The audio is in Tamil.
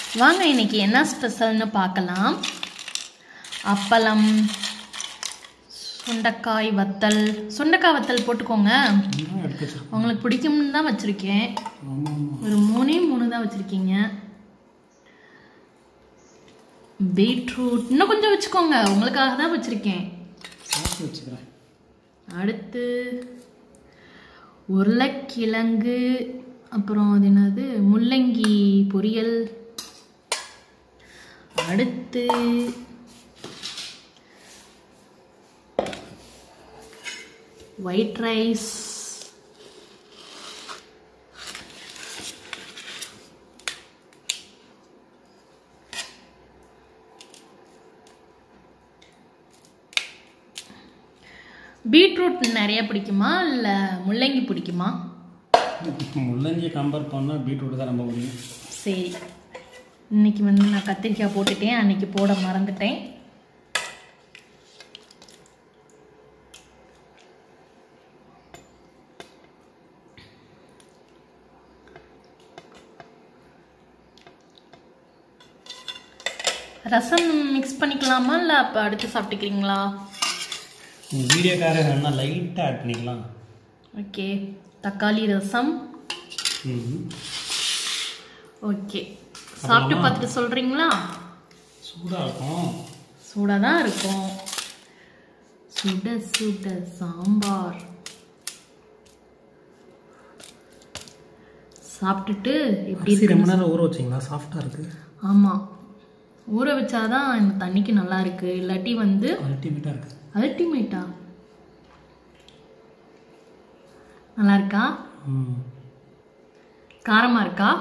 வாங்க இன்னைக்கு என்ன ஸ்பெஷல்னு பார்க்கலாம் அப்பளம் சுண்டைக்காய் வத்தல் சுண்டைக்காய் வத்தல் போட்டுக்கோங்க இன்னும் எடுத்து வச்சிருக்கோம் உங்களுக்கு பிடிக்கும்னு தான் வச்சுருக்கேன் ஆமாம் ஆமாம் ஒரு மூணே மூணு தான் வச்சுருக்கீங்க பீட்ரூட் இன்னும் கொஞ்சம் வச்சுக்கோங்க உங்களுக்காக தான் வச்சுருக்கேன் சாப்பிட்டு வச்சுக்கிறேன் அடுத்து உருளைக்கிழங்கு அப்புறம் அது என்னது முள்ளங்கி பொரியல் அடுத்து ஒயிட் ரைஸ் பீட்ரூட் நிறைய பிடிக்குமா இல்லை முள்ளங்கி பிடிக்குமா முள்ளங்கியை கம்பேர் பண்ணால் பீட்ரூட் தான் ரொம்ப பிடிக்கும் சரி இன்னைக்கு வந்து நான் கத்திரிக்காய் போட்டுட்டேன் அன்னைக்கு போட மறந்துட்டேன் ரசம் மிக்ஸ் பண்ணிக்கலாமா இல்லை அப்போ அடுத்து சாப்பிட்டுக்கிறீங்களா வீடியோக்காரர் வேணா லைட்டாக ஆட் பண்ணிக்கலாம் ஓகே தக்காளி ரசம் ம் ஓகே சாப்பிட்டு பார்த்துட்டு சொல்கிறீங்களா சூடாக இருக்கும் சூடாக தான் இருக்கும் சுட சுட சாம்பார் சாப்பிட்டுட்டு எப்படி அரிசி இருக்கு ரொம்ப நேரம் ஊற வச்சிங்களா சாஃப்டாக இருக்குது ஆமாம் ஊற வச்சாதான் இந்த தண்ணிக்கு நல்லா இருக்கு இல்லாட்டி வந்து அல்டிமேட்டாக இருக்குது அல்டிமேட்டா நல்லா இருக்கா ம் காரமாக இருக்கா